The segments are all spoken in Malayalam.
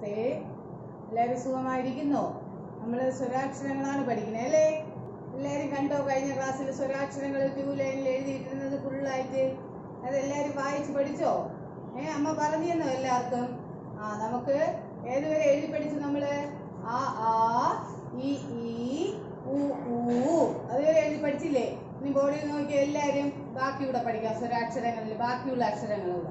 നമസ്തേ എല്ലാവരും സുഖമായിരിക്കുന്നോ നമ്മൾ സ്വരാക്ഷരങ്ങളാണ് പഠിക്കുന്നത് അല്ലേ എല്ലാവരും കണ്ടോ കഴിഞ്ഞ ക്ലാസ്സിൽ സ്വരാക്ഷരങ്ങൾ ടൂ ലൈനിൽ എഴുതിയിരുന്നത് ഫുള്ളായിട്ട് അതെല്ലാവരും വായിച്ച് പഠിച്ചോ ഏ അമ്മ പറഞ്ഞു തന്നോ എല്ലാവർക്കും ആ നമുക്ക് ഏതുവരെ എഴുതി പഠിച്ചു നമ്മള് ആ ആ ഇ ഈ ഉ ഊ അതുവരെ എഴുതി പഠിച്ചില്ലേ ഇനി ബോർഡിൽ നോക്കി എല്ലാവരും ബാക്കിയൂടെ പഠിക്കാം സ്വരാക്ഷരങ്ങളിൽ ബാക്കിയുള്ള അക്ഷരങ്ങളൂടെ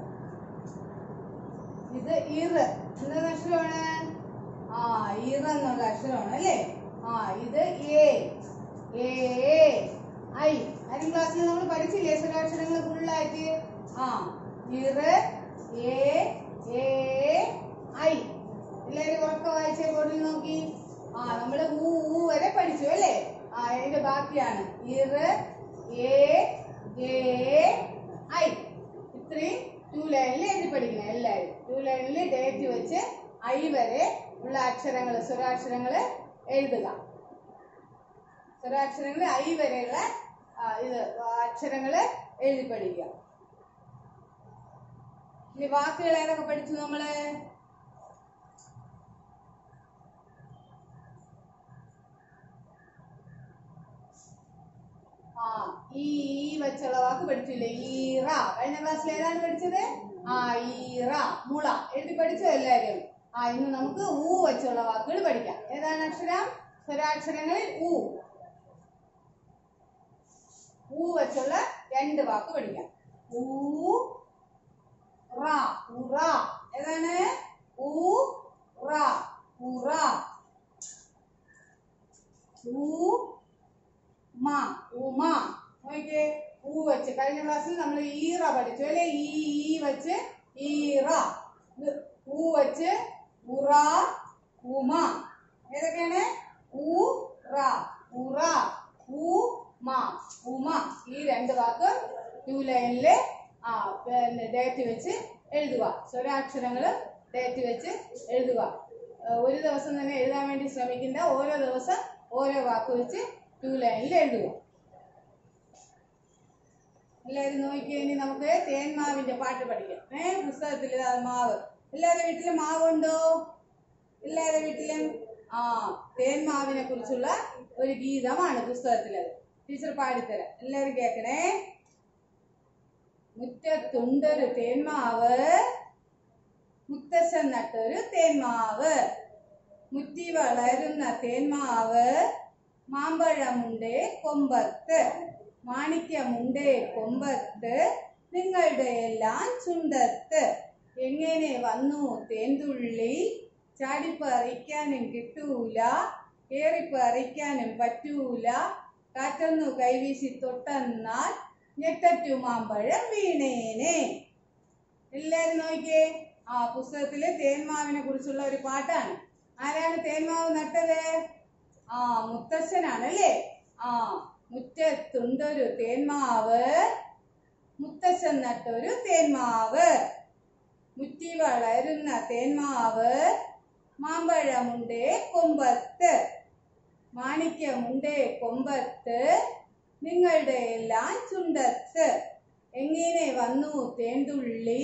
ഇത് ഇറ് എന്തൊരു അക്ഷരമാണ് ആ ഇറ എന്നുള്ള അക്ഷരമാണ് അല്ലേ ആ ഇത് എ എ ഐ ആദ്യം ക്ലാസ്സിൽ നമ്മൾ പഠിച്ചില്ലേ സ്വരാക്ഷരങ്ങൾ ഫുള്ളായിട്ട് ആ ഇറ് എ എ ഐ എല്ലാവരും ഉറക്കം വായിച്ച ബോർഡിൽ നോക്കി ആ നമ്മൾ ഊ ഊ വരെ പഠിച്ചു അല്ലേ ആ അതിന്റെ ബാക്കിയാണ് ഇറ് എ എ ഐ ഇത്രയും ടു ലൈനിൽ എഴുതി പഠിക്കണം എല്ലാവരും ടു ലൈനിൽ ഡേറ്റ് വെച്ച് ഐ വരെ ഉള്ള അക്ഷരങ്ങൾ സ്വരാക്ഷരങ്ങൾ എഴുതുക സ്വരാക്ഷരങ്ങൾ ഐ വരെയുള്ള ആ, ഇത് അക്ഷരങ്ങൾ എഴുതി പഠിക്കുക ഇനി വാക്കുകൾ ഏതൊക്കെ പഠിച്ചു നമ്മള് ആ ഈ ഈ വെച്ചുള്ള വാക്ക് പഠിച്ചില്ലേ ഈറ കഴിഞ്ഞ ക്ലാസ്സിൽ ഏതാണ് പഠിച്ചത് ആ ഈറ മുള എഴുതി പഠിച്ചോ എല്ലാവരും ആ ഇന്ന് നമുക്ക് ഊ വെച്ചുള്ള വാക്കുകൾ പഠിക്കാം ഏതാണ് അക്ഷരം സ്വരാക്ഷരങ്ങളിൽ ഊ ഊ വെച്ചുള്ള രണ്ട് വാക്ക് പഠിക്കാം ഊ റ ഉറ ഏതാണ് ഊ റ ഉറ ഊ മ ഉമ നോക്കിയേ ഊ വെച്ച് കഴിഞ്ഞ ക്ലാസ്സിൽ നമ്മൾ ഈറ പഠിച്ചു അല്ലെ ഈ ഈ വെച്ച് ഈറ ഇത് ഊ വെച്ച് ഉറ ഉമ ഏതൊക്കെയാണ് ഊ റ ഉറ ഊ മ ഉമ ഈ രണ്ട് വാക്ക് ടു ലൈനില് ആ പിന്നെ ഡേറ്റ് വെച്ച് എഴുതുക സ്വരാക്ഷരങ്ങൾ ഡേറ്റ് വെച്ച് എഴുതുക ഏഹ് ഒരു ദിവസം തന്നെ എഴുതാൻ വേണ്ടി ശ്രമിക്കേണ്ട ഓരോ ദിവസം ഓരോ വാക്ക് വെച്ച് ടു ലൈനിൽ എഴുതുക എല്ലാവരും നോക്കിയാൽ ഇനി നമുക്ക് തേന്മാവിന്റെ പാട്ട് പഠിക്കാം ഏ പുസ്തകത്തിൽ ഇതാ മാവ് എല്ലാവരുടെ വീട്ടിലും മാവുണ്ടോ എല്ലാവരുടെ വീട്ടിലും ആ തേന്മാവിനെ കുറിച്ചുള്ള ഒരു ഗീതമാണ് പുസ്തകത്തിലത് ടീച്ചർ പാടിത്തരാം എല്ലാവരും കേൾക്കണേ മുറ്റത്തുണ്ടൊരു തേന്മാവ് മുത്തശ്ശൻ നട്ടൊരു തേന്മാവ് മുറ്റി വളരുന്ന തേന്മാവ് മാമ്പഴമുണ്ടേ കൊമ്പത്ത് മാണിക്യമുണ്ടേ കൊമ്പത്ത് നിങ്ങളുടെ എല്ലാം ചുണ്ടത്ത് എങ്ങനെ വന്നു തേൻതുള്ളി ചാടിപ്പറിക്കാനും കിട്ടൂല കേറിപ്പറിക്കാനും പറ്റൂല കാറ്റൊന്നു കൈവീശി തൊട്ടെന്നാൽ ഞെട്ടറ്റു മാമ്പഴം വീണേനെ എല്ലാരും നോക്കിയേ ആ പുസ്തകത്തില് തേന്മാവിനെ കുറിച്ചുള്ള ഒരു പാട്ടാണ് ആരാണ് തേന്മാവ് നട്ടത് ആ മുത്തശ്ശനാണ് അല്ലേ ആ മുറ്റത്തുണ്ടൊരു തേന്മാവ് മുത്തശ്ശൻ നട്ടൊരു തേന്മാവ് മുറ്റി വളരുന്ന തേന്മാവ് മാമ്പഴമുണ്ടേ കൊമ്പത്ത് മാണിക്യമുണ്ടേ കൊമ്പത്ത് നിങ്ങളുടെ എല്ലാം ചുണ്ടത്ത് എങ്ങനെ വന്നു തേന്തുള്ളി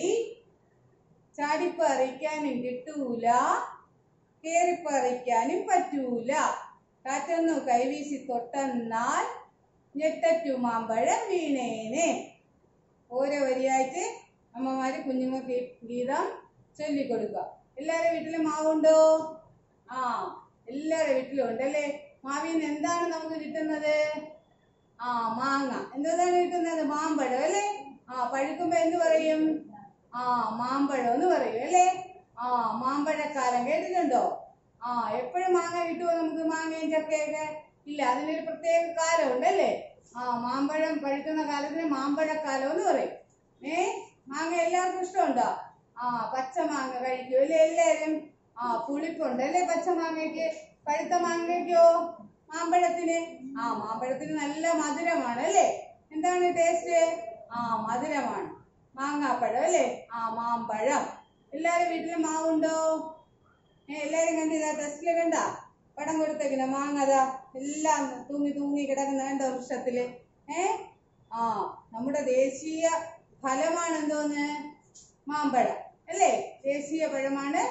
ചാടിപ്പറിക്കാനും കിട്ടൂല കേറിപ്പറിക്കാനും പറ്റൂല കാറ്റൊന്നു കൈവീശി തൊട്ടെന്നാൽ ഞെട്ടറ്റു മാമ്പഴം വീണേനെ ഓരോ വരിയായിട്ട് അമ്മമാര് കുഞ്ഞുങ്ങൾക്ക് ഈ ഗീതം ചൊല്ലിക്കൊടുക്കുക എല്ലാവരുടെ വീട്ടിലും മാവുണ്ടോ ആ എല്ലാവരുടെ വീട്ടിലും ഉണ്ട് അല്ലേ മാവിൽ നിന്ന് എന്താണ് നമുക്ക് കിട്ടുന്നത് ആ മാങ്ങ എന്താണ് കിട്ടുന്നത് മാമ്പഴം അല്ലേ ആ പഴുക്കുമ്പോ എന്ത് പറയും ആ മാമ്പഴം എന്ന് പറയും അല്ലേ ആ മാമ്പഴക്കാലം കേട്ടിട്ടുണ്ടോ ആ എപ്പോഴും മാങ്ങ കിട്ടുമോ നമുക്ക് മാങ്ങയും ചക്കയൊക്കെ ഇല്ല അതിനൊരു പ്രത്യേക കാലമുണ്ട് അല്ലേ ആ മാമ്പഴം പഴുക്കുന്ന കാലത്തിന് മാമ്പഴക്കാലം എന്ന് പറയും ഏ മാങ്ങ എല്ലാവർക്കും ഇഷ്ടമുണ്ടോ ആ പച്ച മാങ്ങ കഴിക്കും അല്ലേ എല്ലാവരും ആ പുളിപ്പുണ്ട് അല്ലേ പച്ച മാങ്ങയ്ക്ക് പഴുത്ത മാങ്ങയ്ക്കോ മാമ്പഴത്തിന് ആ മാമ്പഴത്തിന് നല്ല മധുരമാണ് അല്ലേ എന്താണ് ടേസ്റ്റ് ആ മധുരമാണ് മാങ്ങാപ്പഴം അല്ലേ ആ മാമ്പഴം എല്ലാവരും വീട്ടിൽ മാവുണ്ടോ ഏ എല്ലാരും കണ്ടില്ല ടെസ്റ്റില് കണ്ട പടം കൊടുത്തേക്കില്ല മാങ്ങതാ എല്ലാം തൂങ്ങി തൂങ്ങി കിടക്കുന്ന കണ്ടോ വൃക്ഷത്തില് ഏ ആ നമ്മുടെ ദേശീയ ഫലമാണ് എന്തോന്ന് മാമ്പഴം അല്ലേ ദേശീയ പഴമാണ്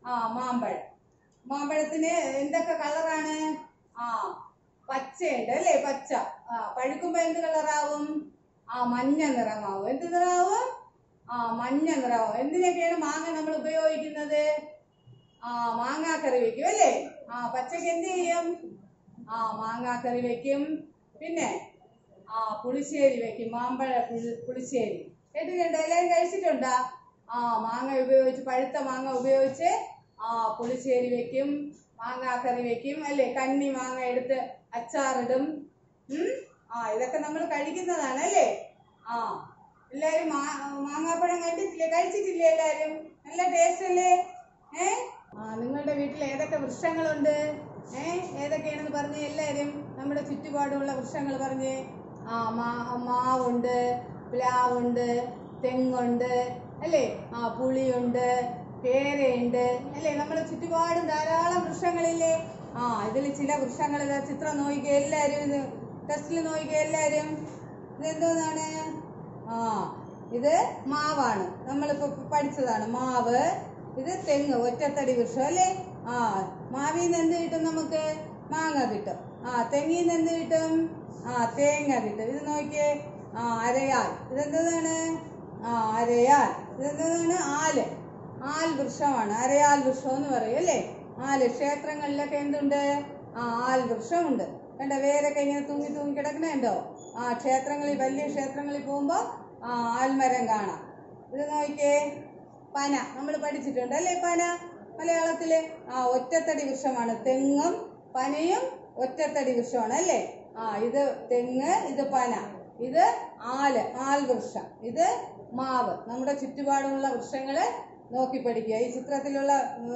ആ മാമ്പഴം മാമ്പഴത്തിന് എന്തൊക്കെ കളറാണ് ആ പച്ചയുണ്ട് അല്ലേ പച്ച ആ പഴുക്കുമ്പോ എന്ത് കളറാവും ആ മഞ്ഞ നിറമാവും എന്ത് നിറമാവും ആ മഞ്ഞ നിറമാവും എന്തിനൊക്കെയാണ് മാങ്ങ നമ്മൾ ഉപയോഗിക്കുന്നത് ആ മാങ്ങാക്കറി വെക്കും അല്ലേ ആ പച്ചക്ക് എന്ത് ചെയ്യും ആ മാങ്ങാക്കറി വെക്കും പിന്നെ ആ പുളിശ്ശേരി വെക്കും മാമ്പഴ പുളി- പുളിശ്ശേരി കേട്ടിട്ടുണ്ടോ എല്ലാവരും കഴിച്ചിട്ടുണ്ടോ ആ മാങ്ങ ഉപയോഗിച്ച് പഴുത്ത മാങ്ങ ഉപയോഗിച്ച് ആ പുളിശ്ശേരി വെക്കും മാങ്ങാക്കറി വെക്കും അല്ലേ കന്നി മാങ്ങ എടുത്ത് അച്ചാറിടും ഉം ആ ഇതൊക്കെ നമ്മൾ കഴിക്കുന്നതാണ് അല്ലേ ആ എല്ലാരും മാ- മാങ്ങാപ്പഴം കണ്ടിട്ടില്ലേ കഴിച്ചിട്ടില്ലേ എല്ലാരും നല്ല ടേസ്റ്റ് അല്ലേ ഏ ആ നിങ്ങളുടെ വീട്ടിൽ ഏതൊക്കെ വൃക്ഷങ്ങളുണ്ട് ഏ ഏതൊക്കെയാണെന്ന് പറഞ്ഞ് എല്ലാരും നമ്മുടെ ചുറ്റുപാടുമുള്ള വൃക്ഷങ്ങൾ പറഞ്ഞ് ആ മാ മാവുണ്ട് പ്ലാവുണ്ട് തെങ്ങുണ്ട് അല്ലേ ആ പുളിയുണ്ട് പേരയുണ്ട് അല്ലേ നമ്മുടെ ചുറ്റുപാടും ധാരാളം വൃക്ഷങ്ങളില്ലേ ആ ഇതിൽ ചില വൃക്ഷങ്ങൾ ഇതാ ചിത്രം നോക്കിക്കേ എല്ലാരും ഇത് ടെസ്റ്റിൽ നോക്കിക്കേ എല്ലാരും ഇതെന്തോന്നാണ് ആ ഇത് മാവാണ് നമ്മളിപ്പോ പഠിച്ചതാണ് മാവ് ഇത് തെങ്ങ് ഒറ്റത്തടി വൃക്ഷം അല്ലേ ആ മാവിൽ നിന്ന് എന്ത് കിട്ടും നമുക്ക് മാങ്ങ കിട്ടും ആ തെങ്ങിൽ നിന്ന് എന്ത് കിട്ടും ആ തേങ്ങ കിട്ടും ഇത് നോക്കിയേ ആ അരയാൽ ഇതെന്താണ് ആ അരയാൽ ഇതെന്താണ് ആല് ആൽ വൃക്ഷമാണ് അരയാൽ വൃക്ഷം എന്ന് പറയും അല്ലേ ആല് ക്ഷേത്രങ്ങളിലൊക്കെ എന്തുണ്ട് ആ ആൽ വൃക്ഷമുണ്ട് കണ്ട വേരൊക്കെ ഇങ്ങനെ തൂങ്ങി തൂങ്ങി കിടക്കണുണ്ടോ ആ ക്ഷേത്രങ്ങളിൽ വലിയ ക്ഷേത്രങ്ങളിൽ പോകുമ്പോൾ ആ ആൽമരം കാണാം ഇത് നോക്കിയേ പന നമ്മൾ പഠിച്ചിട്ടുണ്ട് അല്ലേ പന മലയാളത്തില് ആ ഒറ്റത്തടി വൃക്ഷമാണ് തെങ്ങും പനയും ഒറ്റത്തടി വൃക്ഷമാണ് അല്ലേ ആ ഇത് തെങ്ങ് ഇത് പന ഇത് ആല് ആൽ വൃക്ഷം ഇത് മാവ് നമ്മുടെ ചുറ്റുപാടുമുള്ള വൃക്ഷങ്ങള് നോക്കി പഠിക്കുക ഈ ചിത്രത്തിലുള്ള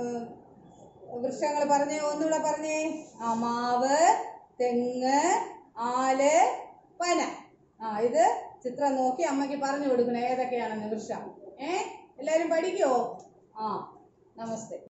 വൃക്ഷങ്ങൾ പറഞ്ഞേ ഒന്നുകൂടെ പറഞ്ഞേ ആ മാവ് തെങ്ങ് ആല് പന ആ ഇത് ചിത്രം നോക്കി അമ്മയ്ക്ക് പറഞ്ഞു കൊടുക്കണം ഏതൊക്കെയാണെന്ന് വൃക്ഷം ഏ എല്ലാരും പഠിക്കോ ആ നമസ്തേ